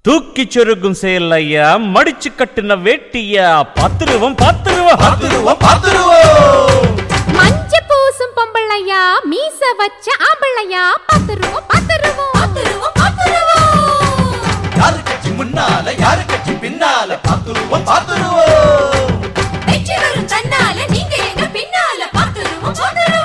தூக்கி சொருகும் செயலையா மடிச்சு கட்டுன வேட்டியா பத்துருவம் பத்துருவம் பார்த்துருவோம் பார்த்துருவோம் மஞ்ச பூசும் பொம்பளையா மீச வச்ச ஆம்பளையா பத்துருவோம் பத்துருவோம் பத்துருவோம் பத்துருவோம் யாரு கட்சி முன்னால யாரு கட்சி பின்னால பார்த்துருவோம் பார்த்துருவோம் வெற்றி வரும் தன்னால நீங்க எங்க பின்னால பத்துருவோம் பத்துருவோம்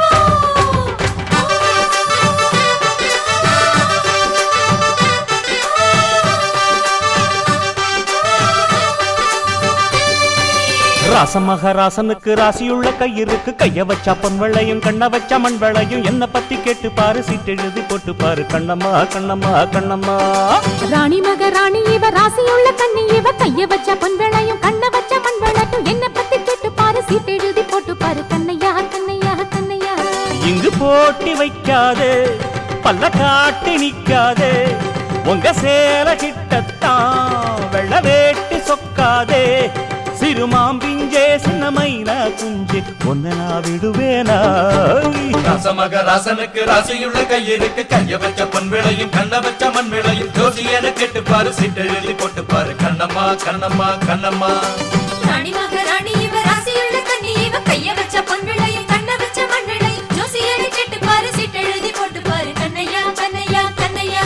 ராசமகராசனுக்கு ராசியுள்ள கையிருக்கு கைய வச்சா பொன் வெள்ளையும் கண்ண வச்சா மண் வெள்ளையும் என்ன பத்தி கேட்டு பாரு சீட்டெழுதி போட்டு பாரு கண்ணம்மா கண்ணம்மா கண்ணம்மா ராணி மக ராணி இவ ராசியுள்ள கண்ணி இவ கைய வச்ச பொன் வேளையும் கண்ண வச்ச மண் வேளையும் என்ன பத்தி கேட்டு பாரு சீட்டு எழுதி போட்டு பாரு கண்ணையா கண்ணையா கண்ணையா இங்கு போட்டி வைக்காதே பல்ல காட்டி நிக்காதே உங்க சேல கிட்டத்தான் வெள்ள வேட்டி சொக்காதே சிறுமாம்பிஞ்சே சின்னமைனா குஞ்சு ஒன்ன நான் விடுவேனா ராசமக ராசனுக்கு ராசியுள்ள கையிருக்கு கைய வச்ச பொன் விளையும் கண்ண வச்ச மண் விளையும் ஜோசியன கேட்டு பாரு சீட்டு எழுதி போட்டு பாரு கண்ணம்மா கண்ணம்மா கண்ணம்மா ராணி மக ராணி இவ ராசியுள்ள கண்ணி இவ கைய வச்ச பொன் வேளையும் கண்ண வச்ச மண் வேளையும் ஜோசியரை கேட்டு பாரு சீட்டு எழுதி போட்டு பாரு கண்ணையா கண்ணையா கண்ணையா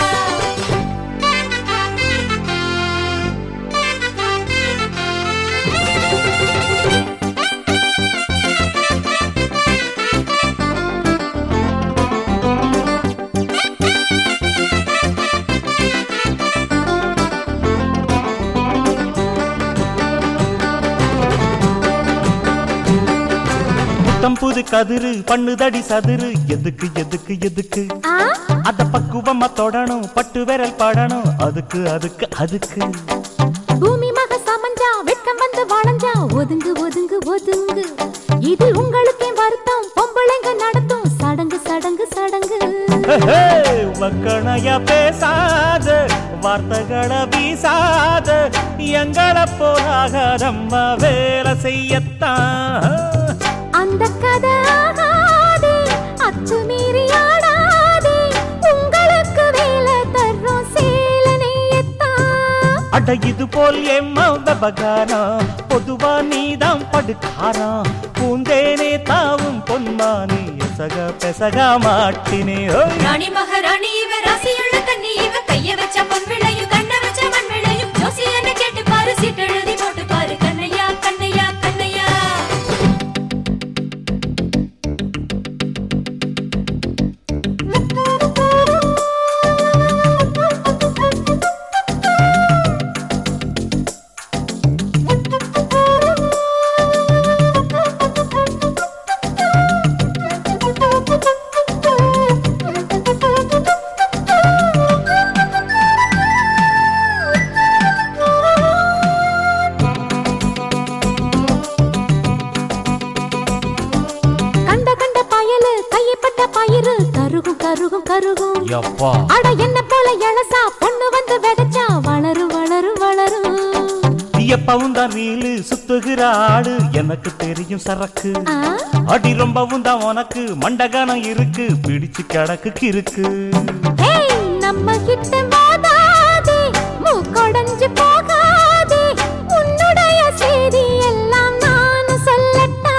புத்தம் புது கதிரு பண்ணுதடி சதுரு எதுக்கு எதுக்கு எதுக்கு ஆ அத பக்குவமா தொடணும் பட்டு விரல் படணும் அதுக்கு அதுக்கு அதுக்கு பூமி மக சமஞ்சா வெட்கம் வந்து வளைஞ்சா ஒதுங்கு ஒதுங்கு ஒதுங்கு இது உங்களுக்கே வருத்தம் பொம்பளைங்க நடத்தும் சடங்கு சடங்கு சடங்கு ஹே, வக்கணையா பேசாத வார்த்தைகளை வீசாத எங்களை போலாகாதம்மா வேலை செய்யத்தான் அந்த கதை ஆகாதே அச்சு மீறி ஆடாதே உங்களுக்கு வேலை தர்றோம் சேல நெய்யத்தான் அட இது போல் எம்மா விவகாரம் பொதுவா நீதான் படுக்காராம் பூந்தேனே தாவும் பொன்மானே எசக பெசக மாட்டினே ஓய். ராணி மகாராணி இவ ராசியுள்ள கண்ணி இவ கைய வச்ச பொன் விளையும் கண்ண வச்ச மண் விளையும் ஜோசியனை கேட்டு பாரு சீட்டு எழுதி போட்டு பாரு கண்ணையா கண்ணையா கண்ணையா கண்ட கண்ட பயலு கையப்பட்ட பயிறு கருகும் கருகும் கருகும் யப்பா அட என்ன போல எழசா பொண்ணு வந்து வெதச்சா வளரும் வளரும் வளரும் எப்பவும் தான் ரீலு சுத்துகிற ஆடு எனக்கு தெரியும் சரக்கு ஆ, அடி ரொம்பவும் தான் உனக்கு மண்டகானம் இருக்கு பிடிச்சு கிடக்கு கிறுக்கு ஏய், நம்ம கிட்ட மோதாதே மூக்கொடைஞ்சு போகாதே உன்னுடைய செய்தி எல்லாம் நான் சொல்லட்டா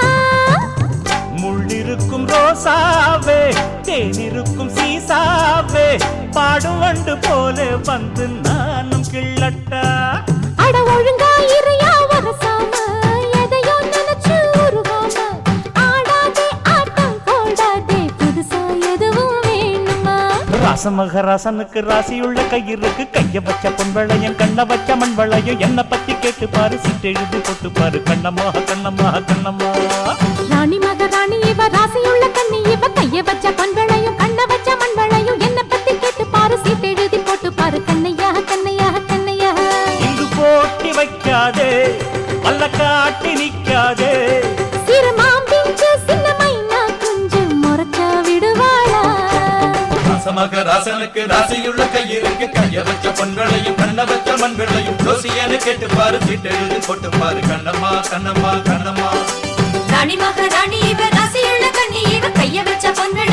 முள்ளிருக்கும் ரோசாவே தேனிருக்கும் சீசாவே பாடும் வண்டு போல வந்து நானும் கிள்ளட்டா அட ஒழுங்கா இறையா வரசாம எதையோ நினைச்சு உருவாம ஆடாதே ஆட்டம் போடாதே புதுசா எதுவும் வேணுமா ராசமகராசனுக்கு ராசியுள்ள கையிருக்கு கைய வச்ச பொன் வெள்ளையும் கண்ண வச்ச மண் வெள்ளையும் என்ன பத்தி கேட்டு பாரு சீட்டு எழுதி போட்டு பாரு கண்ணம்மா கண்ணம்மா கண்ணம்மா ராணி மக ராணி இவ ராசியுள்ள கண்ணி இவ கைய வச்ச பொன் விளையும் கண்ண வச்ச மண் விளையும் என்ன பத்தி கேட்டு பாரு சீட்டு எழுதி போட்டு பாரு கண்ணையா கண்ணையா கண்ணையா இங்கு போட்டி வைக்காதே பல்ல காட்டி நிக்காதே சிறு மாம்பிஞ்சு சின்ன மைனா குஞ்சு முறைச்சா விடுவாளா ராசமக ராசனுக்கு ராசியுள்ள கையிருக்கு கைய வச்ச பொன் விளையும் கண்ண வச்ச மண் விளையும் ஜோசியன கேட்டு பாரு சீட்டு எழுதி போட்டு பாரு கண்ணம்மா கண்ணம்மா கண்ணம்மா ராணி மக ராணி இவ ராசியுள்ள கண்ணி இவ கைய வச்ச பொன்